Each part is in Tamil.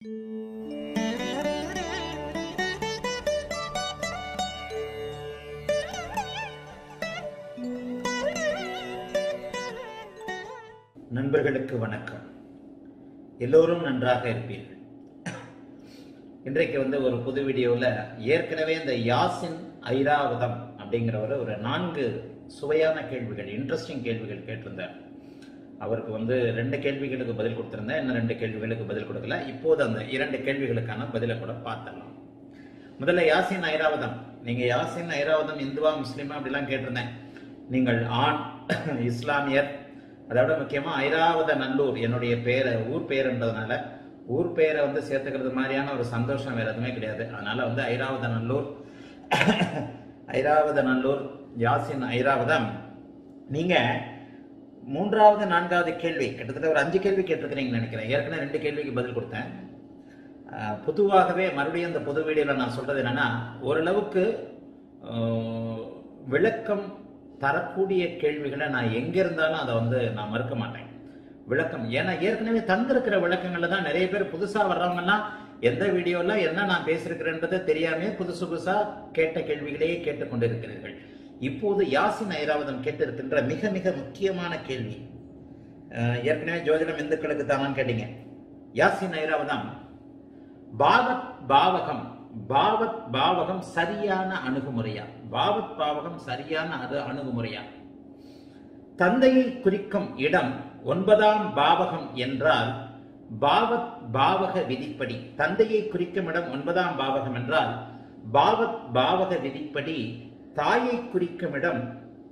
நண்பர்களுக்கு வணக்கம் எல்லோரும் நன்றாக இருப்பீர்கள் இன்றைக்கு வந்து ஒரு புது வீடியோவில் ஏற்கனவே இந்த யாசின் ஐராவதம் அப்படிங்கிறவர் ஒரு நான்கு சுவையான கேள்விகள் இன்ட்ரெஸ்டிங் கேள்விகள் கேட்டிருந்தார் அவருக்கு வந்து ரெண்டு கேள்விகளுக்கு பதில் கொடுத்திருந்தேன் இன்னும் ரெண்டு கேள்விகளுக்கு பதில் கொடுக்கல இப்போது அந்த இரண்டு கேள்விகளுக்கான பதிலை கூட பார்த்தலாம் முதல்ல யாசின் ஐராவதம் நீங்க யாசின் ஐராவதம் இந்துவா முஸ்லீமா அப்படிலாம் கேட்டிருந்தேன் நீங்கள் ஆண் இஸ்லாமியர் அதை விட முக்கியமா ஐராவத நல்லூர் என்னுடைய பேரை ஊர் பேருன்றதுனால ஊர் பேரை வந்து சேர்த்துக்கிறது மாதிரியான ஒரு சந்தோஷம் வேற எதுவுமே கிடையாது அதனால வந்து ஐராவத நல்லூர் ஐராவத நல்லூர் யாசின் ஐராவதம் நீங்க மூன்றாவது நான்காவது கேள்வி கிட்டத்தட்ட ஒரு அஞ்சு கேள்வி கேட்டிருக்கிறீங்கன்னு நினைக்கிறேன் ஏற்கனவே ரெண்டு கேள்விக்கு பதில் கொடுத்தேன் அஹ், பொதுவாகவே மறுபடியும் இந்த பொது வீடியோவில் நான் சொல்றது என்னன்னா ஓரளவுக்கு அஹ், விளக்கம் தரக்கூடிய கேள்விகளை நான் எங்க இருந்தாலும் அதை வந்து நான் மறுக்க மாட்டேன் விளக்கம் ஏன்னா ஏற்கனவே தந்திருக்கிற விளக்கங்கள்ல தான் நிறைய பேர் புதுசா வர்றவங்கலாம் எந்த வீடியோல என்ன நான் பேசியிருக்கிறேன்றதை தெரியாமே புதுசு புதுசா கேட்ட கேள்விகளையே கேட்டுக்கொண்டிருக்கிறீர்கள் இப்போது யாசின் ஐராவதம் கேட்டிருக்கின்ற மிக மிக முக்கியமான கேள்வி அஹ், ஏற்கனவே ஜோதிடம் இந்துக்களுக்கு தானான்னு கேட்டீங்க யாசின் ஐராவதம் பாவத் பாவகம் பாவத் பாவகம் சரியான அணுகுமுறையா பாவத் பாவகம் சரியான அது அணுகுமுறையா தந்தையை குறிக்கும் இடம் ஒன்பதாம் பாவகம் என்றால் பாவத் பாவக விதிப்படி தந்தையை குறிக்கும் இடம் ஒன்பதாம் பாவகம் என்றால் பாவத் பாவக விதிப்படி தாயை குறிக்கும் இடம்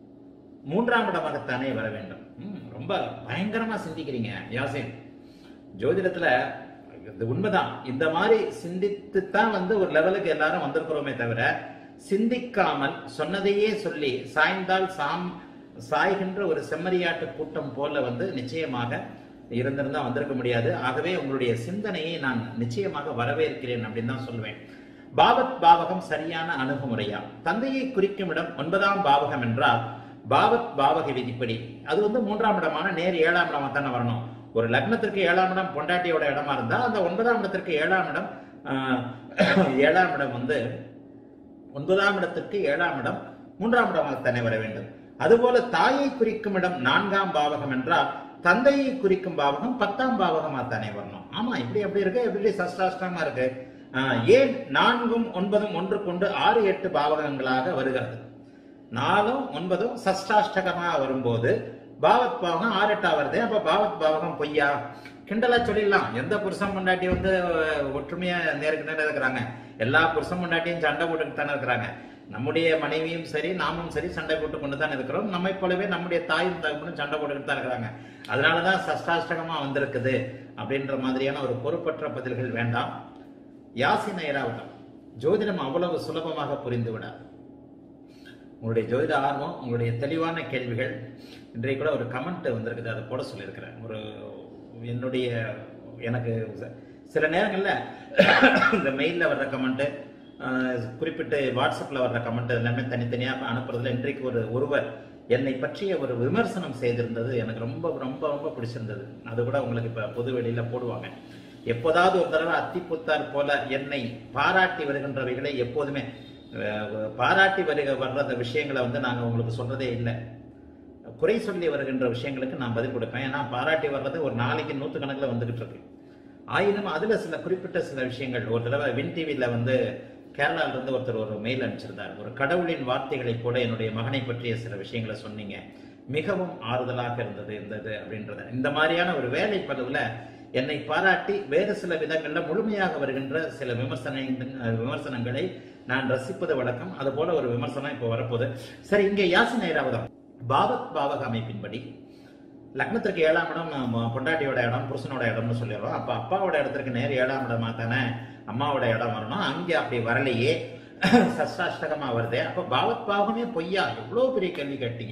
மூன்றாம் இடமாகத்தானே வர வேண்டும் ம், ரொம்ப பயங்கரமா சிந்திக்கிறீங்க யாசின் ஜோதிடத்துல இது உண்மைதான் இந்த மாதிரி சிந்தித்து தான் வந்து ஒரு லெவலுக்கு எல்லாரும் வந்திருக்கிறோமே தவிர சிந்திக்காமல் சொன்னதையே சொல்லி சாய்ந்தால் சாம் சாய்கின்ற ஒரு செம்மறியாட்டு கூட்டம் போல வந்து நிச்சயமாக இருந்திருந்தா வந்திருக்க முடியாது ஆகவே உங்களுடைய சிந்தனையை நான் நிச்சயமாக வரவேற்கிறேன் அப்படின்னு தான் சொல்லுவேன் பாவத் பாவகம் சரியான அணுகுமுறையா தந்தையை குறிக்கும் இடம் ஒன்பதாம் பாவகம் என்றால் பாவத் பாவக விதிப்படி அது வந்து மூன்றாம் இடமான நேர் ஏழாம் இடமா தானே வரணும் ஒரு லக்னத்திற்கு ஏழாம் இடம் பொண்டாட்டியோட இடமா இருந்தா அந்த ஒன்பதாம் இடத்திற்கு ஏழாம் இடம் ஆஹ், ஏழாம் இடம் வந்து ஒன்பதாம் இடத்திற்கு ஏழாம் இடம் மூன்றாம் இடமாகத்தானே வர வேண்டும் அதுபோல தாயை குறிக்கும் இடம் நான்காம் பாவகம் என்றால் தந்தையை குறிக்கும் பாவகம் பத்தாம் பாவகமா தானே வரணும் ஆமா இப்படி அப்படி இருக்கு எப்படி சஷ்டாஷ்டமா இருக்கு ஆஹ், ஏன் நான்கும் ஒன்பதும் ஒன்று கொண்டு ஆறு எட்டு பாவகங்களாக வருகிறது நாலும் ஒன்பதும் சஷ்டாஷ்டகமா வரும்போது பாவத் பாவகம் ஆறு எட்டா வருது அப்ப பாவத் பாவகம் பொய்யா கிண்டலா சொல்லிடலாம் எந்த புருஷன் முண்டாட்டி வந்து அஹ், ஒற்றுமையா நேருக்கு நேரம் இருக்கிறாங்க எல்லா புருஷன் முண்டாட்டியும் சண்டை போட்டுக்கிட்டு தானே இருக்கிறாங்க நம்முடைய மனைவியும் சரி நாமும் சரி சண்டை போட்டு கொண்டு தான் இருக்கிறோம் நம்மை போலவே நம்முடைய தாயும் தகப்பனும் சண்டை போட்டுக்கிட்டு தான் இருக்கிறாங்க அதனாலதான் சஷ்டாஷ்டகமா வந்திருக்குது அப்படின்ற மாதிரியான ஒரு பொறுப்பற்ற பதில்கள் வேண்டாம் யாசின ஐராவதம் ஜோதிடம் அவ்வளவு சுலபமாக புரிந்து விடாது உங்களுடைய ஜோதிட ஆர்வம் உங்களுடைய தெளிவான கேள்விகள் இன்றைய கூட ஒரு கமெண்ட் வந்திருக்குது அதை போட சொல்லியிருக்கிறேன் ஒரு என்னுடைய எனக்கு ச- சில நேரங்களில் இந்த மெயிலில் வர்ற கமெண்ட்டு குறிப்பிட்டு வாட்ஸ்அப்பில் வர்ற கமெண்ட் எல்லாமே தனித்தனியாக அனுப்புறதுல இன்றைக்கு ஒரு ஒருவர் என்னை பற்றிய ஒரு விமர்சனம் செய்திருந்தது எனக்கு ரொம்ப ரொம்ப ரொம்ப பிடிச்சிருந்தது அது கூட உங்களுக்கு இப்போ பொது வெளியில போடுவாங்க எப்போதாவது ஒரு தடவை அத்திப்புத்தார் போல என்னை பாராட்டி வருகின்றவைகளை எப்போதுமே அஹ், பாராட்டி வருக வர்ற அந்த விஷயங்களை வந்து நாங்கள் உங்களுக்கு சொல்றதே இல்லை குறை சொல்லி வருகின்ற விஷயங்களுக்கு நான் பதில் கொடுப்பேன் ஏன்னா பாராட்டி வர்றது ஒரு நாளைக்கு நூற்றுக்கணக்கில் வந்துகிட்டு இருக்கு ஆயினும் அதுல சில குறிப்பிட்ட சில விஷயங்கள் ஒரு தடவை வின் டிவியில வந்து கேரளால இருந்து ஒருத்தர் ஒரு மெயில் அனுப்பிச்சிருந்தார் ஒரு கடவுளின் வார்த்தைகளை கூட என்னுடைய மகனை பற்றிய சில விஷயங்களை சொன்னீங்க மிகவும் ஆறுதலாக இருந்தது இருந்தது அப்படின்றத இந்த மாதிரியான ஒரு வேலை பழுவுல என்னை பாராட்டி வேறு சில விதங்கள்ல முழுமையாக வருகின்ற சில விமர்சன விமர்சனங்களை நான் ரசிப்பது வழக்கம் அது போல ஒரு விமர்சனம் இப்போ வரப்போகுது சரி இங்கே யாசின் ஐராவதம் பாவத் பாவக அமைப்பின்படி லக்னத்திற்கு ஏழாம் இடம் நம்ம பொண்டாட்டியோட இடம் புருஷனோட இடம்னு சொல்லிடுறோம் அப்ப அப்பாவோட இடத்திற்கு நேர் ஏழாம் இடமா தானே அம்மாவோட இடம் வரணும் அங்கே அப்படி வரலையே சஷ்டாஷ்டகமா வருதே அப்ப பாவத் பாவமே பொய்யா எவ்வளவு பெரிய கேள்வி கேட்டீங்க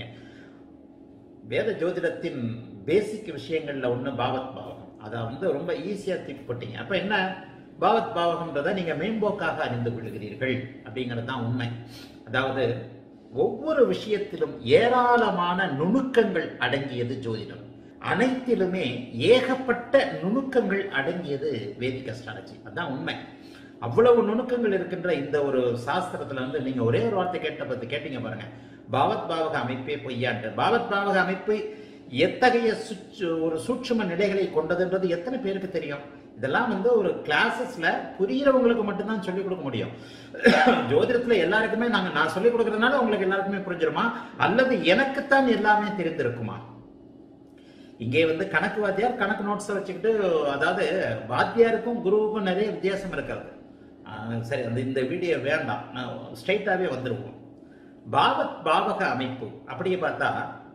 வேத ஜோதிடத்தின் பேசிக் விஷயங்கள்ல ஒண்ணு பாவத் பாவகம் அதை வந்து ரொம்ப ஈஸியா தூக்கி போட்டீங்க அப்ப என்ன பாவத் பாவகம்ன்றதை நீங்க மேம்போக்காக அறிந்து கொள்கிறீர்கள் அப்படிங்கிறது தான் உண்மை அதாவது ஒவ்வொரு விஷயத்திலும் ஏராளமான நுணுக்கங்கள் அடங்கியது ஜோதிடம் அனைத்திலுமே ஏகப்பட்ட நுணுக்கங்கள் அடங்கியது வேதிக் அஸ்ட்ராலஜி அதான் உண்மை அவ்வளவு நுணுக்கங்கள் இருக்கின்ற இந்த ஒரு சாஸ்திரத்துல வந்து நீங்க ஒரே ஒரு வார்த்தை கேட்ட பத்தி கேட்டீங்க பாருங்க பாவத் பாவக அமைப்பே பொய்யான்ட்டு பாவத் பாவக அமைப்பு எத்தகைய சுற்று ஒரு சூட்சும நிலைகளை கொண்டதுன்றது எத்தனை பேருக்கு தெரியும் இதெல்லாம் வந்து ஒரு கிளாஸஸ்ல புரியறவங்களுக்கு மட்டும்தான் சொல்லிக் கொடுக்க முடியும் ஜோதிடத்துல எல்லாருக்குமே நாங்க நான் சொல்லிக் கொடுக்கறதுனால உங்களுக்கு எல்லாருக்குமே புரிஞ்சிருமா அல்லது எனக்குத்தான் எல்லாமே தெரிந்திருக்குமா இங்கே வந்து கணக்கு வாத்தியார் கணக்கு நோட்ஸை வச்சுக்கிட்டு அதாவது வாத்தியாருக்கும் குருவுக்கும் நிறைய வித்தியாசம் இருக்கிறது ஆஹ் சரி அந்த இந்த வீடியோ வேண்டாம் நான் ஸ்ட்ரைட்டாகவே வந்துருவோம் பாவத் பாவக அமைப்பு அப்படியே பார்த்தா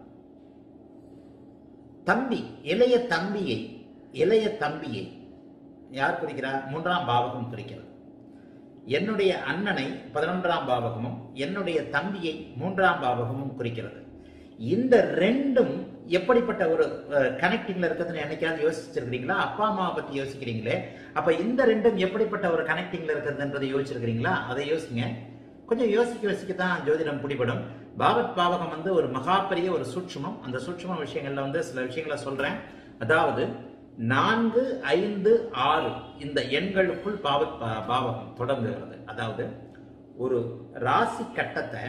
தம்பி இளைய தம்பியை இளைய தம்பியை யார் குறிக்கிறார் மூன்றாம் பாவகம் குறிக்கிறது என்னுடைய அண்ணனை பதினொன்றாம் பாவகமும் என்னுடைய தம்பியை மூன்றாம் பாவகமும் குறிக்கிறது இந்த ரெண்டும் எப்படிப்பட்ட ஒரு கனெக்டிங்ல இருக்குதுன்னு என்னைக்காவது யோசிச்சிருக்கிறீங்களா அப்பா அம்மாவை பத்தி யோசிக்கிறீங்களே அப்ப இந்த ரெண்டும் எப்படிப்பட்ட ஒரு கனெக்டிங்ல இருக்குதுன்றதை யோசிச்சிருக்கிறீங்களா அதை யோசிங்க கொஞ்சம் யோசிக்க யோசிக்க தான் ஜோதிடம் பிடிபடும் பாவத் பாவகம் வந்து ஒரு மகாபெரிய ஒரு சூட்சுமம் அந்த சூட்சும விஷயங்கள்ல வந்து சில விஷயங்களை சொல்றேன் அதாவது நான்கு ஐந்து ஆறு இந்த எண்களுக்குள் பாவத் பா- பாவகம் தொடங்குகிறது அதாவது ஒரு ராசி கட்டத்தை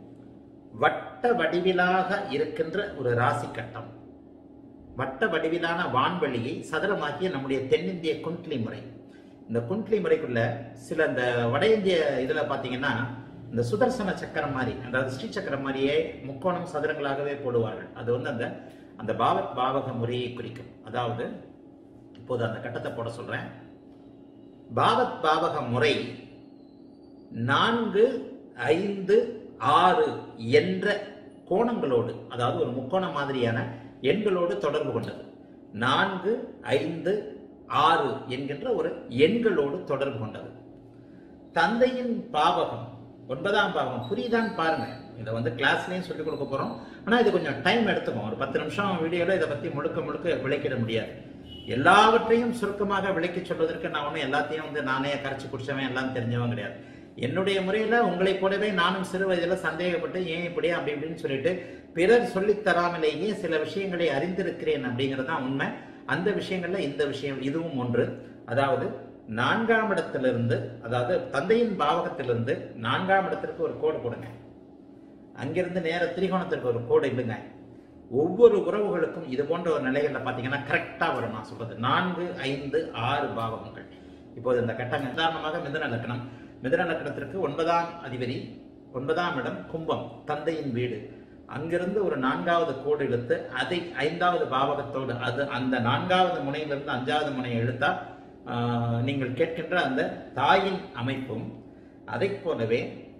வட்ட வடிவிலாக இருக்கின்ற ஒரு ராசி கட்டம் வட்ட வடிவிலான வான்வெளியை சதுரமாக்கிய நம்முடைய தென்னிந்திய குண்ட்லி முறை இந்த குண்ட்லி முறைக்குள்ள சில இந்த வட இந்திய இதுல பாத்தீங்கன்னா இந்த சுதர்சன சக்கரம் மாதிரி அதாவது ஸ்ரீ சக்கரம் மாதிரியே முக்கோணம் சதுரங்களாகவே போடுவார்கள் அது வந்து அந்த அந்த பாவத் பாவக முறையை குறிக்கும் அதாவது இப்போது அந்த கட்டத்தை போட சொல்றேன் பாவத் பாவக முறை நான்கு ஐந்து ஆறு என்ற கோணங்களோடு அதாவது ஒரு முக்கோண மாதிரியான எண்களோடு தொடர்பு கொண்டது நான்கு ஐந்து ஆறு என்கின்ற ஒரு எண்களோடு தொடர்பு கொண்டது தந்தையின் பாவகம் ஒன்பதாம் பாவகம் புரியுதான்னு பாருங்க இதை வந்து கிளாஸ்லயும் சொல்லிக் கொடுக்க போறோம் ஆனா இது கொஞ்சம் டைம் எடுத்துக்கும் ஒரு பத்து நிமிஷம் வீடியோல இதை பத்தி முழுக்க முழுக்க விளக்கிட முடியாது எல்லாவற்றையும் சுருக்கமாக விளக்கி சொல்வதற்கு நான் ஒன்றும் எல்லாத்தையும் வந்து நானே கரைச்சி குடிச்சவன் எல்லாம் தெரிஞ்சவன் கிடையாது என்னுடைய முறையில உங்களைப் போலவே நானும் சிறு வயதுல சந்தேகப்பட்டு ஏன் இப்படி அப்படி இப்படின்னு சொல்லிட்டு பிறர் சொல்லித் தராமலேயே சில விஷயங்களை அறிந்திருக்கிறேன் அப்படிங்கிறது தான் உண்மை அந்த விஷயங்கள்ல இந்த விஷயம் இதுவும் ஒன்று அதாவது நான்காம் இடத்திலிருந்து அதாவது தந்தையின் பாவகத்திலிருந்து நான்காம் இடத்திற்கு ஒரு கோடு கொடுங்க அங்கிருந்து நேர திரிகோணத்திற்கு ஒரு கோடு இல்லைங்க ஒவ்வொரு உறவுகளுக்கும் இது போன்ற ஒரு நிலைகள்ல பாத்தீங்கன்னா கரெக்டா வரும் நான் சொல்றது நான்கு ஐந்து ஆறு பாவகங்கள் இப்போது இந்த கட்டங்கள் உதாரணமாக மிதுன லக்னம் மிதுன லக்னத்திற்கு ஒன்பதாம் அதிபதி ஒன்பதாம் இடம் கும்பம் தந்தையின் வீடு அங்கிருந்து ஒரு நான்காவது கோடு இழுத்து அதை ஐந்தாவது பாவகத்தோடு அது அந்த நான்காவது முனையிலிருந்து அஞ்சாவது முனையை இழுத்தா ஆஹ், நீங்கள் கேட்கின்ற அந்த தாயின் அமைப்பும் அதைப் போலவே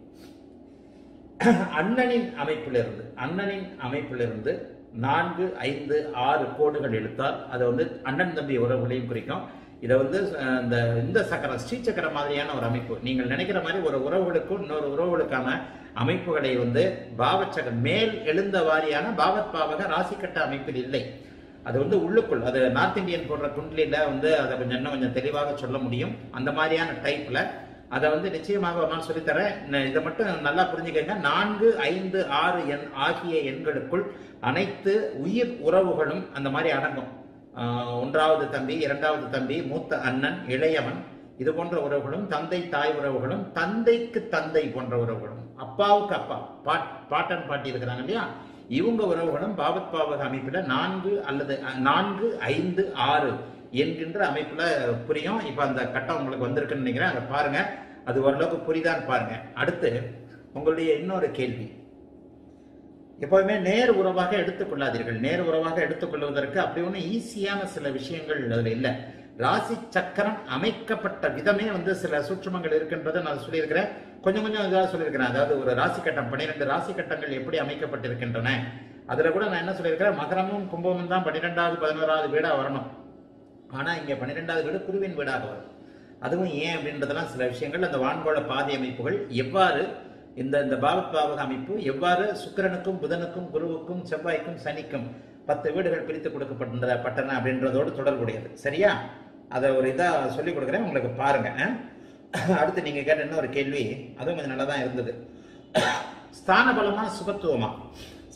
அண்ணனின் அமைப்பிலிருந்து அண்ணனின் அமைப்பிலிருந்து நான்கு ஐந்து ஆறு கோடுகள் இழுத்தால் அதை வந்து அண்ணன் தம்பி உறவுகளையும் குறிக்கும் இதை வந்து அஹ், இந்த இந்த சக்கரம் ஸ்ரீ சக்கரம் மாதிரியான ஒரு அமைப்பு நீங்கள் நினைக்கிற மாதிரி ஒரு உறவுகளுக்கும் இன்னொரு உறவுகளுக்கான அமைப்புகளை வந்து பாவச்சக மேல் எழுந்த வாரியான பாவத் பாவக ராசிக்கட்ட அமைப்பில் இல்லை அது வந்து உள்ளுக்குள் அது நார்த் இந்தியன் போடுற குண்ட்லியில வந்து அதை கொஞ்சம் இன்னும் கொஞ்சம் தெளிவாக சொல்ல முடியும் அந்த மாதிரியான டைப்ல அதை வந்து நிச்சயமாக ஒரு நாள் சொல்லித்தரேன் ந- இதை மட்டும் நல்லா புரிஞ்சுக்கங்க நான்கு ஐந்து ஆறு எண் ஆகிய எண்களுக்குள் அனைத்து உயிர் உறவுகளும் அந்த மாதிரி அடங்கும் ஆஹ் ஒன்றாவது தம்பி இரண்டாவது தம்பி மூத்த அண்ணன் இளையவன் இது போன்ற உறவுகளும் தந்தை தாய் உறவுகளும் தந்தைக்கு தந்தை போன்ற உறவுகளும் அப்பாவுக்கு அப்பா பாட் பாட்டன் பாட்டி இருக்கிறாங்க இல்லையா இவங்க உறவுகளும் பாவத் பாவக அமைப்புல நான்கு அல்லது அஹ், நான்கு ஐந்து ஆறு என்கின்ற அமைப்புல புரியும் இப்ப அந்த கட்டம் உங்களுக்கு வந்திருக்குன்னு நினைக்கிறேன் அதை பாருங்க அது ஓரளவுக்கு புரியுதான்னு பாருங்க அடுத்து உங்களுடைய இன்னொரு கேள்வி எப்போதுமே நேர் உறவாக எடுத்துக்கொள்ளாதீர்கள் நேர் உறவாக எடுத்துக்கொள்வதற்கு அப்படி ஒன்றும் ஈஸியான சில விஷயங்கள் அதுல இல்லை ராசி சக்கரம் அமைக்கப்பட்ட விதமே வந்து சில சூட்சுமங்கள் இருக்கின்றதை நான் சொல்லியிருக்கிறேன் கொஞ்சம் கொஞ்சம் இதாக சொல்லியிருக்கிறேன் அதாவது ஒரு ராசி கட்டம் பன்னிரெண்டு ராசி கட்டங்கள் எப்படி அமைக்கப்பட்டிருக்கின்றன அதுல கூட நான் என்ன சொல்லியிருக்கிறேன் மகரமும் கும்பமும் தான் பன்னிரெண்டாவது பதினோராவது வீடா வரணும் ஆனா இங்க பன்னிரெண்டாவது வீடு குருவின் வீடாக வரும் அதுவும் ஏன் அப்படின்றதெல்லாம் சில விஷயங்கள் அந்த வான்கோள பாதை அமைப்புகள் எவ்வாறு இந்த இந்த பாவத் பாவக அமைப்பு எவ்வாறு சுக்கிரனுக்கும் புதனுக்கும் குருவுக்கும் செவ்வாய்க்கும் சனிக்கும் பத்து வீடுகள் பிரித்து கொடுக்கப்பட்ட பட்டன அப்படின்றதோடு தொடர்புடையது சரியா அதை ஒரு இதா சொல்லி கொடுக்குறேன் உங்களுக்கு பாருங்க அஹ். அடுத்து நீங்க கேட்ட இன்னொரு கேள்வி அதுவும் கொஞ்சம் நல்லா தான் இருந்தது ஸ்தான பலமா சுபத்துவமா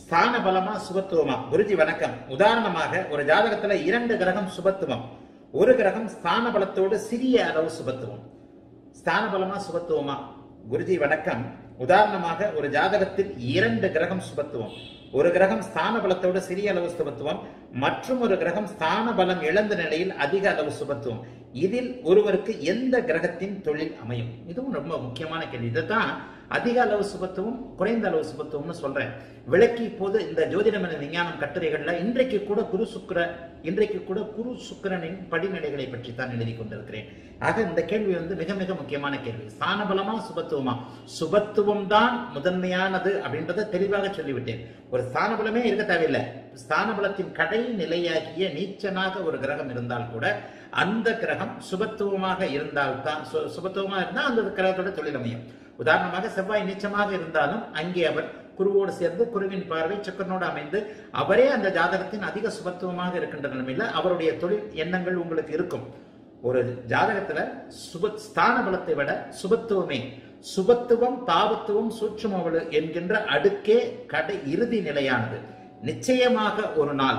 ஸ்தான பலமா சுபத்துவமா குருஜி வணக்கம் உதாரணமாக ஒரு ஜாதகத்துல இரண்டு கிரகம் சுபத்துவம் ஒரு கிரகம் ஸ்தான பலத்தோடு சிறிய அளவு சுபத்துவம் ஸ்தான பலமா சுபத்துவமா குருஜி வணக்கம் உதாரணமாக ஒரு ஜாதகத்தில் இரண்டு கிரகம் சுபத்துவம் ஒரு கிரகம் ஸ்தான பலத்தோடு சிறிய அளவு சுபத்துவம் மற்றும் ஒரு கிரகம் ஸ்தான பலம் இழந்த நிலையில் அதிக அளவு சுபத்துவம் இதில் ஒருவருக்கு எந்த கிரகத்தின் தொழில் அமையும் இதுவும் ரொம்ப முக்கியமான கேள்வி இதைத்தான் அதிக அளவு சுபத்துவம் குறைந்த அளவு சுபத்துவம்னு சொல்றேன் விளக்கி இப்போது இந்த ஜோதிடம் என விஞ்ஞானம் கட்டுரைகள்ல இன்றைக்கு கூட குரு சுக்கிர இன்றைக்கு கூட குரு சுக்கிரனின் படிநிலைகளை பற்றி தான் எழுதி கொண்டிருக்கிறேன் ஆக இந்த கேள்வி வந்து மிக மிக முக்கியமான கேள்வி ஸ்தானபலமா சுபத்துவமா சுபத்துவம் தான் முதன்மையானது அப்படின்றத தெளிவாக சொல்லிவிட்டேன் ஒரு ஸ்தானபலமே இருக்க தேவையில்லை ஸ்தானபலத்தின் கடை நிலையாகிய நீச்சனாக ஒரு கிரகம் இருந்தால் கூட அந்த கிரகம் சுபத்துவமாக இருந்தால் தான் சு- சுபத்துவமா இருந்தால் அந்த கிரகத்தோட தொழில் அமையும் உதாரணமாக செவ்வாய் நீச்சமாக இருந்தாலும் அங்கே அவர் குருவோடு சேர்ந்து குருவின் பார்வை சுக்கரனோடு அமைந்து அவரே அந்த ஜாதகத்தின் அதிக சுபத்துவமாக இருக்கின்ற நிலைமையில அவருடைய தொழில் எண்ணங்கள் உங்களுக்கு இருக்கும் ஒரு ஜாதகத்துல சுப ஸ்தான பலத்தை விட சுபத்துவமே சுபத்துவம் பாவத்துவம் சூட்சுமவலு என்கின்ற அடுக்கே கடை இறுதி நிலையானது நிச்சயமாக ஒரு நாள்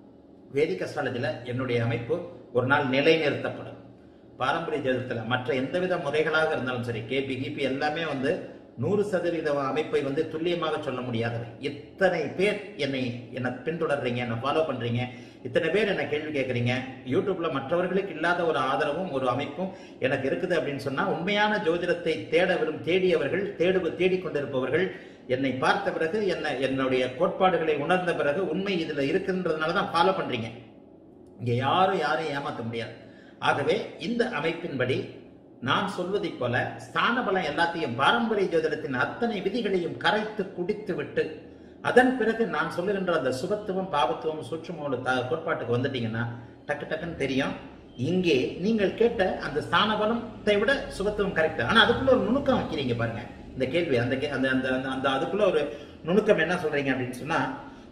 வேதிக் அஸ்ட்ராலஜில என்னுடைய அமைப்பு ஒரு நாள் நிலைநிறுத்தப்படும் பாரம்பரிய ஜோதிடத்துல மற்ற எந்தவித முறைகளாக இருந்தாலும் சரி கேபி கிபி எல்லாமே வந்து நூறு சதவீத அமைப்பை வந்து துல்லியமாக சொல்ல முடியாதவை இத்தனை பேர் என்னை என்னை பின்தொடர்றீங்க என்னை ஃபாலோ பண்றீங்க இத்தனை பேர் என்ன கேள்வி கேட்குறீங்க யூடியூப்ல மற்றவர்களுக்கு இல்லாத ஒரு ஆதரவும் ஒரு அமைப்பும் எனக்கு இருக்குது அப்படின்னு சொன்னா உண்மையான ஜோதிடத்தை தேட விரும் தேடியவர்கள் தேடு தேடிக்கொண்டிருப்பவர்கள் என்னை பார்த்த பிறகு என்ன என்னுடைய கோட்பாடுகளை உணர்ந்த பிறகு உண்மை இதுல இருக்குன்றதுனால தான் ஃபாலோ பண்றீங்க இங்க யாரும் யாரையும் ஏமாத்த முடியாது ஆகவே இந்த அமைப்பின்படி நான் சொல்வதைப் போல ஸ்தான பலம் எல்லாத்தையும் பாரம்பரிய ஜோதிடத்தின் அத்தனை விதிகளையும் கரைத்து குடித்து விட்டு அதன் பிறகு நான் சொல்லுகின்ற அந்த சுபத்துவம் பாவத்துவம் சூட்சுமோட த- கோட்பாட்டுக்கு வந்துட்டீங்கன்னா டக்கு டக்குன்னு தெரியும் இங்கே நீங்கள் கேட்ட அந்த ஸ்தான பலத்தை விட சுபத்துவம் கரெக்ட் ஆனா அதுக்குள்ள ஒரு நுணுக்கம் வைக்கிறீங்க பாருங்க இந்த கேள்வி அந்த கே- அந்த அந்த அந்த- அந்த அதுக்குள்ள ஒரு நுணுக்கம் என்ன சொல்றீங்க அப்படின்னு சொன்னா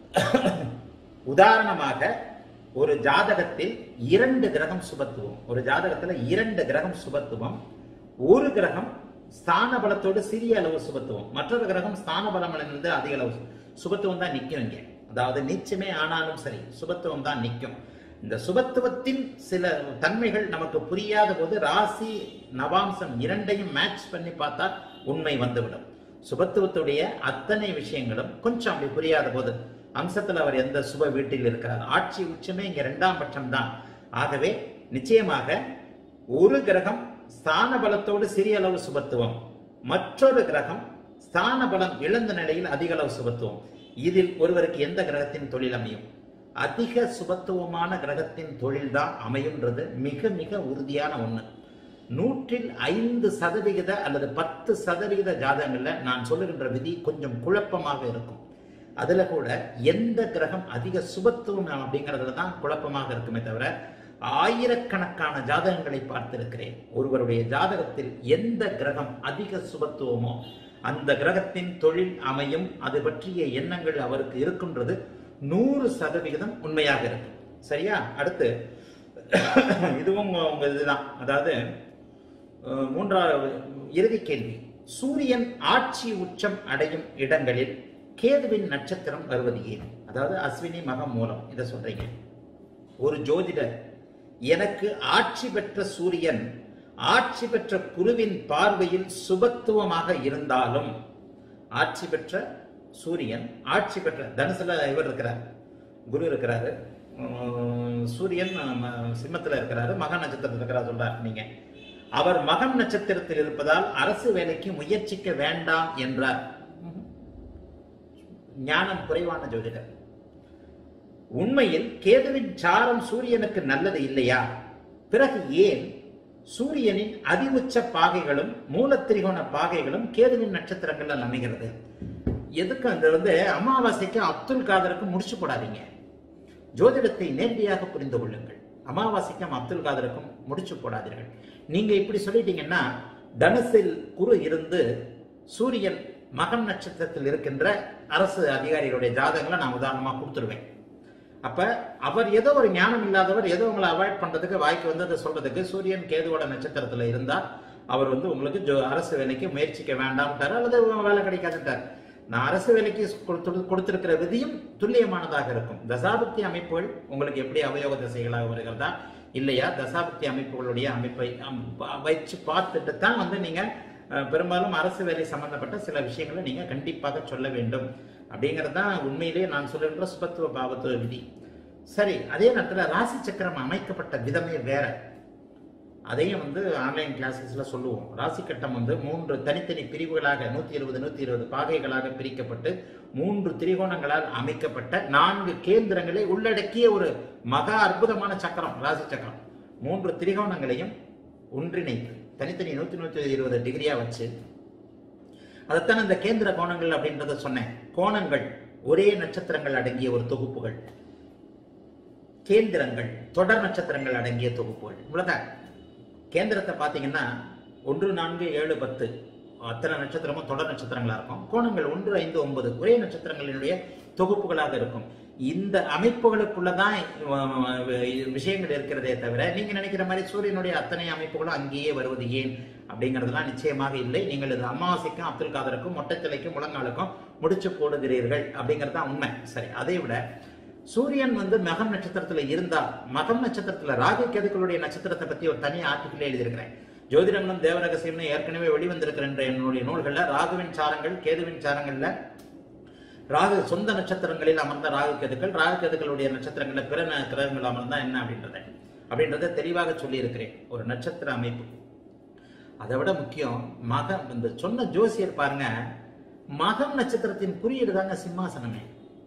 உதாரணமாக ஒரு ஜாதகத்தில் இரண்டு கிரகம் சுபத்துவம் ஒரு ஜாதகத்துல இரண்டு கிரகம் சுபத்துவம் ஒரு கிரகம் ஸ்தான பலத்தோடு சிறிய அளவு சுபத்துவம் மற்றொரு கிரகம் ஸ்தான பலம் இருந்து அதிக அளவு சு- சுபத்துவம் தான் நிக்கும் இங்க அதாவது நீச்சமே ஆனாலும் சரி சுபத்துவம் தான் நிக்கும் இந்த சுபத்துவத்தின் சில தன்மைகள் நமக்கு புரியாத போது ராசி நவாம்சம் இரண்டையும் மேட்ச் பண்ணி பார்த்தா உண்மை வந்துவிடும் சுபத்துவத்துடைய அத்தனை விஷயங்களும் கொஞ்சம் அப்படி புரியாத போது அம்சத்துல அவர் எந்த சுப வீட்டில் இருக்கிறார் ஆட்சி உச்சமே இங்க இரண்டாம் பட்சம் தான் ஆகவே நிச்சயமாக ஒரு கிரகம் ஸ்தான பலத்தோடு சிறிய அளவு சுபத்துவம் மற்றொரு கிரகம் ஸ்தான பலம் இழந்த நிலையில் அதிக அளவு சுபத்துவம் இதில் ஒருவருக்கு எந்த கிரகத்தின் தொழில் அமையும் அதிக சுபத்துவமான கிரகத்தின் தொழில் தான் அமையுன்றது மிக மிக உறுதியான ஒண்ணு நூற்றில் ஐந்து சதவிகித அல்லது பத்து சதவிகித ஜாதகங்கள்ல நான் சொல்லுகின்ற விதி கொஞ்சம் குழப்பமாக இருக்கும் அதுல கூட எந்த கிரகம் அதிக சுபத்துவம் அப்படிங்கறதுல தான் குழப்பமாக இருக்குமே தவிர ஆயிரக்கணக்கான ஜாதகங்களை பார்த்திருக்கிறேன் ஒருவருடைய ஜாதகத்தில் எந்த கிரகம் அதிக சுபத்துவமோ அந்த கிரகத்தின் தொழில் அமையும் அது பற்றிய எண்ணங்கள் அவருக்கு இருக்கின்றது நூறு சதவிகிதம் உண்மையாக இருக்கும் சரியா அடுத்து இதுவும் உங்க- உங்க இதுதான் அதாவது அஹ், மூன்றாவது இறுதி கேள்வி சூரியன் ஆட்சி உச்சம் அடையும் இடங்களில் கேதுவின் நட்சத்திரம் வருவது ஏன் அதாவது அஸ்வினி மகம் மூலம் இதை சொல்றீங்க ஒரு ஜோதிடர் எனக்கு ஆட்சி பெற்ற சூரியன் ஆட்சி பெற்ற குருவின் பார்வையில் சுபத்துவமாக இருந்தாலும் ஆட்சி பெற்ற சூரியன் ஆட்சி பெற்ற தனுசுல இவர் இருக்கிறார் குரு இருக்கிறாரு உம், சூரியன் ம- சிம்மத்துல இருக்கிறாரு மக நட்சத்திரத்தில் இருக்கிறார் சொல்றார் நீங்க அவர் மகம் நட்சத்திரத்தில் இருப்பதால் அரசு வேலைக்கு முயற்சிக்க வேண்டாம் என்றார் ம்ஹும். ஞானம் குறைவான ஜோதிடர் உண்மையில் கேதுவின் சாரம் சூரியனுக்கு நல்லது இல்லையா பிறகு ஏன் சூரியனின் அதிஉச்ச பாகைகளும் மூலத்திரிகோண பாகைகளும் கேதுவின் நட்சத்திரங்கள் அமைகிறது எதுக்கு அந்த வந்து அமாவாசைக்கு அப்துல் காதருக்கு முடிச்சு போடாதீங்க ஜோதிடத்தை நேர்மையாக புரிந்து கொள்ளுங்கள் அமாவாசைக்கும் அப்துல் காதருக்கும் முடிச்சு போடாதீர்கள் நீங்க இப்படி சொல்லிட்டீங்கன்னா தனுசில் குரு இருந்து சூரியன் மகம் நட்சத்திரத்தில் இருக்கின்ற அரசு அதிகாரிகளுடைய ஜாதகங்களை நான் உதாரணமா கொடுத்துருவேன் அப்ப அவர் ஏதோ ஒரு ஞானம் இல்லாதவர் ஏதோ உங்களை அவாய்ட் பண்றதுக்கு வாய்க்கு வந்து அதை சொல்றதுக்கு சூரியன் கேதுவோட நட்சத்திரத்துல இருந்தா அவர் வந்து உங்களுக்கு ஜோ- அரசு வேலைக்கு முயற்சிக்க வேண்டாம்ட்டார் அல்லது வேலை கிடைக்காதுட்டார் நான் அரசு வேலைக்கு கொடுத்து- கொடுத்திருக்கிற விதியும் துல்லியமானதாக இருக்கும் தசாபக்தி அமைப்புகள் உங்களுக்கு எப்படி அவயோக திசைகளாக வருகிறதா இல்லையா தசாபக்தி அமைப்புகளுடைய அமைப்பை அம், ப- வச்சு பார்த்துட்டு தான் வந்து நீங்க அஹ், பெரும்பாலும் அரசு வேலை சம்பந்தப்பட்ட சில விஷயங்களை நீங்க கண்டிப்பாக சொல்ல வேண்டும் அப்படிங்கிறது தான் உண்மையிலேயே நான் சொல்லுகின்ற சுபத்துவ பாவத்துவ விதி சரி அதே நேரத்தில் ராசி சக்கரம் அமைக்கப்பட்ட விதமே வேற அதையும் வந்து ஆன்லைன் கிளாஸஸ்ல சொல்லுவோம் ராசி கட்டம் வந்து மூன்று தனித்தனி பிரிவுகளாக நூத்தி இருபது நூத்தி இருபது பாகைகளாக பிரிக்கப்பட்டு மூன்று திரிகோணங்களால் அமைக்கப்பட்ட நான்கு கேந்திரங்களை உள்ளடக்கிய ஒரு மகா அற்புதமான சக்கரம் ராசி சக்கரம் மூன்று திரிகோணங்களையும் ஒன்றிணைத்து தனித்தனி நூத்தி நூத்தி இருபது டிகிரியா வச்சு அதைத்தான் இந்த கேந்திர கோணங்கள் அப்படின்றத சொன்னேன் கோணங்கள் ஒரே நட்சத்திரங்கள் அடங்கிய ஒரு தொகுப்புகள் கேந்திரங்கள் தொடர் நட்சத்திரங்கள் அடங்கிய தொகுப்புகள் இவ்வளவுதான் கேந்திரத்தை பார்த்தீங்கன்னா ஒன்று நான்கு ஏழு பத்து அத்தனை நட்சத்திரமும் தொடர் நட்சத்திரங்களா இருக்கும் கோணங்கள் ஒன்று ஐந்து ஒன்பது ஒரே நட்சத்திரங்களினுடைய தொகுப்புகளாக இருக்கும் இந்த அமைப்புகளுக்குள்ளதான் அஹ், விஷயங்கள் இருக்கிறதே தவிர நீங்க நினைக்கிற மாதிரி சூரியனுடைய அத்தனை அமைப்புகளும் அங்கேயே வருவது ஏன் அப்படிங்கிறதுலாம் நிச்சயமாக இல்லை நீங்கள் இது அமாவாசைக்கும் அப்துல் காதருக்கும் மொட்டைத்தலைக்கும் முழங்காலுக்கும் முடிச்சு போடுகிறீர்கள் அப்படிங்கிறது தான் உண்மை சரி அதை விட சூரியன் வந்து மகம் நட்சத்திரத்துல இருந்தா மகம் நட்சத்திரத்துல ராகு கேதுக்களுடைய நட்சத்திரத்தை பத்தி ஒரு தனி ஆர்டிகிள் எழுதியிருக்கிறேன் ஜோதிடங்களும் தேவரகசியம்னு ஏற்கனவே வெளிவந்திருக்கிற என்னுடைய நூல்கள்ல ராகுவின் சாரங்கள் கேதுவின் சாரங்கள்ல ராகு சொந்த நட்சத்திரங்களில் அமர்ந்த ராகு கேதுக்கள் ராகு கேதுக்களுடைய நட்சத்திரங்கள்ல பிற ந- கிரகங்கள் அமர்ந்தா என்ன அப்படின்றத அப்படின்றத தெளிவாக சொல்லி இருக்கிறேன் ஒரு நட்சத்திர அமைப்பு அதை விட முக்கியம் மகம் இந்த சொன்ன ஜோசியர் பாருங்க மகம் நட்சத்திரத்தின் குறியீடு தாங்க சிம்மாசனமே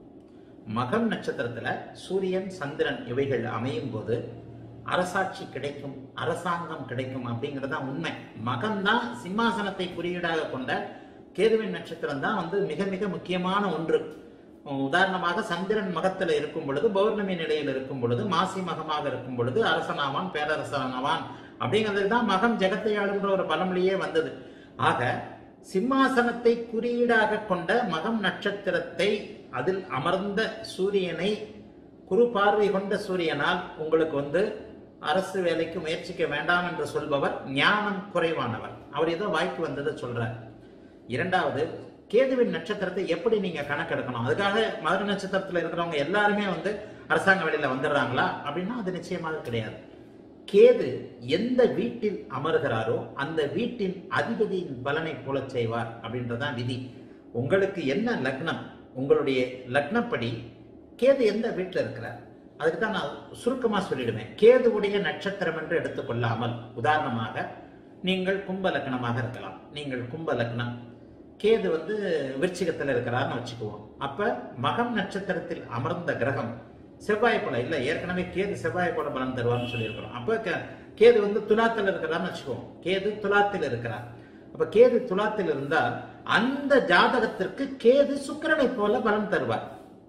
மகம் நட்சத்திரத்துல சூரியன் சந்திரன் இவைகள் அமையும் போது அரசாட்சி கிடைக்கும் அரசாங்கம் கிடைக்கும் அப்படிங்கிறது தான் உண்மை மகம் தான் சிம்மாசனத்தை குறியீடாக கொண்ட கேதுவின் நட்சத்திரம் தான் வந்து மிக மிக முக்கியமான ஒன்று உதாரணமாக சந்திரன் மகத்துல இருக்கும் பொழுது பௌர்ணமி நிலையில் இருக்கும் பொழுது மாசி மகமாக இருக்கும் பொழுது அரசனாவான் பேரரசனாவான் அப்படிங்கிறது தான் மகம் ஜெகத்தை ஆளுன்ற ஒரு பழமொழியே வந்தது ஆக சிம்மாசனத்தை குறியீடாக கொண்ட மகம் நட்சத்திரத்தை அதில் அமர்ந்த சூரியனை குரு பார்வை கொண்ட சூரியனால் உங்களுக்கு வந்து அரசு வேலைக்கு முயற்சிக்க வேண்டாம் என்று சொல்பவர் ஞானம் குறைவானவர் அவர் ஏதோ வாய்க்கு வந்ததை சொல்றார் இரண்டாவது கேதுவின் நட்சத்திரத்தை எப்படி நீங்க கணக்கெடுக்கணும் அதுக்காக மதுர நட்சத்திரத்துல இருக்கிறவங்க எல்லாருமே வந்து அரசாங்க வேலையில வந்துடுறாங்களா அப்படின்னா அது நிச்சயமாக கிடையாது கேது எந்த வீட்டில் அமர்கிறாரோ அந்த வீட்டின் அதிபதியின் பலனை போல செய்வார் அப்படின்றதான் விதி உங்களுக்கு என்ன லக்னம் உங்களுடைய லக்னப்படி கேது எந்த வீட்டில் இருக்கிறார் அதுக்கு தான் நான் சுருக்கமா சொல்லிடுவேன் கேதுவுடைய நட்சத்திரம் என்று எடுத்துக்கொள்ளாமல் உதாரணமாக நீங்கள் கும்ப லக்னமாக இருக்கலாம் நீங்கள் கும்ப லக்னம் கேது வந்து விருச்சிகத்தில் இருக்கிறார்னு வச்சுக்குவோம் அப்ப மகம் நட்சத்திரத்தில் அமர்ந்த கிரகம் செவ்வாய் போல இல்ல ஏற்கனவே கேது செவ்வாய் போல பலன் தருவார்னு சொல்லியிருக்கிறோம் அப்ப கே- கேது வந்து துலாத்தில் இருக்கிறார்னு வச்சுக்குவோம் கேது துலாத்தில் இருக்கிறார் அப்ப கேது துலாத்தில் இருந்தால் அந்த ஜாதகத்திற்கு கேது சுக்கிரனை போல பலன் தருவார்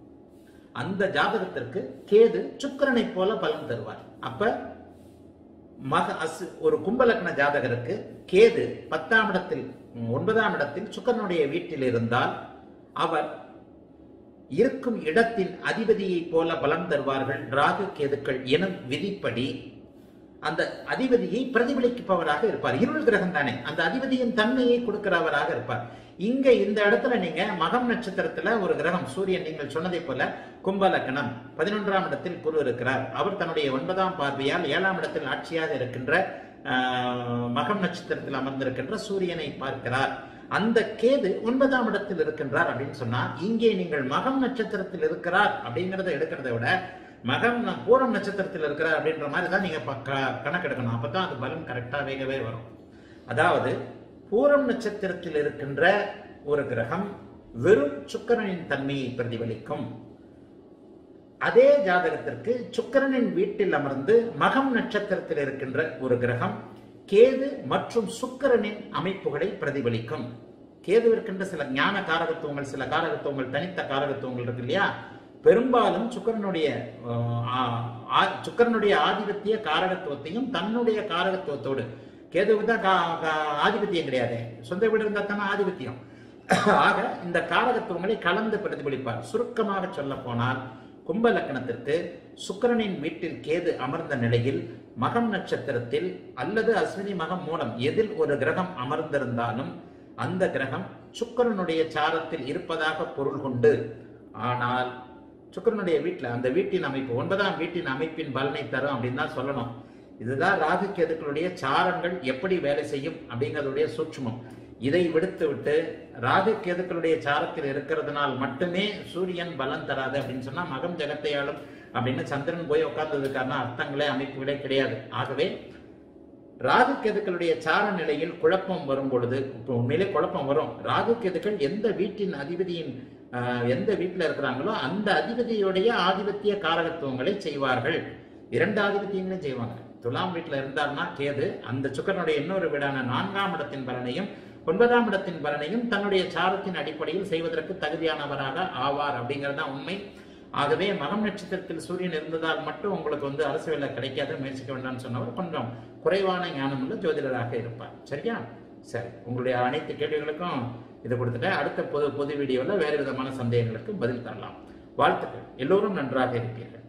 அந்த ஜாதகத்திற்கு கேது சுக்கிரனை போல பலன் தருவார் அப்ப மக அசு ஒரு கும்பலக்ன ஜாதகருக்கு கேது பத்தாம் இடத்தில் ம், ஒன்பதாம் இடத்தில் சுக்கரனுடைய வீட்டில் இருந்தால் அவர் இருக்கும் இடத்தின் அதிபதியைப் போல பலன் தருவார்கள் ராகு கேதுக்கள் எனும் விதிப்படி அந்த அதிபதியை பிரதிபலிப்பவராக இருப்பார் இருள் கிரகம் தானே அந்த அதிபதியின் தன்மையை கொடுக்கிறவராக இருப்பார் இங்க இந்த இடத்துல நீங்க மகம் நட்சத்திரத்துல ஒரு கிரகம் சூரியன் நீங்கள் சொன்னதை போல கும்ப லக்னம் பதினொன்றாம் இடத்தில் குரு இருக்கிறார் அவர் தன்னுடைய ஒன்பதாம் பார்வையால் ஏழாம் இடத்தில் ஆட்சியாக இருக்கின்ற ஆஹ், மகம் நட்சத்திரத்தில் அமர்ந்திருக்கின்ற சூரியனை பார்க்கிறார் அந்த கேது ஒன்பதாம் இடத்தில் இருக்கின்றார் அப்படின்னு சொன்னா இங்கே நீங்கள் மகம் நட்சத்திரத்தில் இருக்கிறார் அப்படிங்கறத எடுக்கிறத விட மகம் ந- பூரம் நட்சத்திரத்தில் இருக்கிறார் அப்படின்ற மாதிரி தான் நீங்க ப- க- கணக்கெடுக்கணும் அப்பதான் அது பலன் கரெக்டா வேகவே வரும் அதாவது பூரம் நட்சத்திரத்தில் இருக்கின்ற ஒரு கிரகம் வெறும் சுக்கிரனின் தன்மையை பிரதிபலிக்கும் அதே ஜாதகத்திற்கு சுக்கிரனின் வீட்டில் அமர்ந்து மகம் நட்சத்திரத்தில் இருக்கின்ற ஒரு கிரகம் கேது மற்றும் சுக்கிரனின் அமைப்புகளை பிரதிபலிக்கும் கேது இருக்கின்ற சில ஞான காரகத்துவங்கள் சில காரகத்துவங்கள் தனித்த காரகத்துவங்கள் இருக்கு இல்லையா பெரும்பாலும் சுக்கிரனுடைய அஹ், ஆ- ஆ- சுக்கிரனுடைய ஆதிபத்திய காரகத்துவத்தையும் தன்னுடைய காரகத்துவத்தோடு கேதுவுக்கு தான் கா- கா- ஆதிபத்தியம் கிடையாது சொந்த வீடு இருந்தா தானே ஆதிபத்தியம் ஆக இந்த காரகத்துவங்களை கலந்து பிரதிபலிப்பார் சுருக்கமாக சொல்ல போனால் கும்ப லக்னத்திற்கு சுக்கிரனின் வீட்டில் கேது அமர்ந்த நிலையில் மகம் நட்சத்திரத்தில் அல்லது அஸ்வினி மகம் மூலம் எதில் ஒரு கிரகம் அமர்ந்திருந்தாலும் அந்த கிரகம் சுக்கிரனுடைய சாரத்தில் இருப்பதாக பொருள் கொண்டு ஆனால் சுக்கிரனுடைய வீட்டில் அந்த வீட்டின் அமைப்பு ஒன்பதாம் வீட்டின் அமைப்பின் பலனை தரும் அப்படின்னு தான் சொல்லணும் இதுதான் ராகு கேதுக்களுடைய சாரங்கள் எப்படி வேலை செய்யும் அப்படிங்கிறதுடைய சூட்சுமம் இதை விடுத்து விட்டு ராகு கேதுக்களுடைய சாரத்தில் இருக்கிறதுனால் மட்டுமே சூரியன் பலன் தராது அப்படின்னு சொன்னா மகம் ஜெகத்தையாளும் அப்படின்னு சந்திரன் போய் உட்கார்ந்ததுக்கான அர்த்தங்களே அமைப்புகளே கிடையாது ஆகவே ராகு கேதுக்களுடைய சார நிலையில் குழப்பம் வரும் பொழுது இப்போ உண்மையிலே குழப்பம் வரும் ராகு கேதுக்கள் எந்த வீட்டின் அதிபதியின் ஆஹ், எந்த வீட்டில் இருக்கிறாங்களோ அந்த அதிபதியுடைய ஆதிபத்திய காரகத்துவங்களை செய்வார்கள் இரண்டு ஆதிபத்தியங்களையும் செய்வாங்க துலாம் வீட்டில் இருந்தார்னா கேது அந்த சுக்கரனுடைய இன்னொரு வீடான நான்காம் இடத்தின் பலனையும் ஒன்பதாம் இடத்தின் பலனையும் தன்னுடைய சாரத்தின் அடிப்படையில் செய்வதற்கு தகுதியானவராக ஆவார் அப்படிங்கிறது தான் உண்மை ஆகவே மகம் நட்சத்திரத்தில் சூரியன் இருந்ததால் மட்டும் உங்களுக்கு வந்து அரசு வேலை கிடைக்காது முயற்சிக்க வேண்டாம்னு சொன்னவர் கொஞ்சம் குறைவான ஞானமுள்ள ஜோதிடராக இருப்பார் சரியா சரி உங்களுடைய அனைத்து கேள்விகளுக்கும் இது கொடுத்துட்டேன் அடுத்த பொது பொது வீடியோவில் வேறு விதமான சந்தேகங்களுக்கு பதில் தரலாம் வாழ்த்துக்கள் எல்லோரும் நன்றாக இருப்பீர்கள்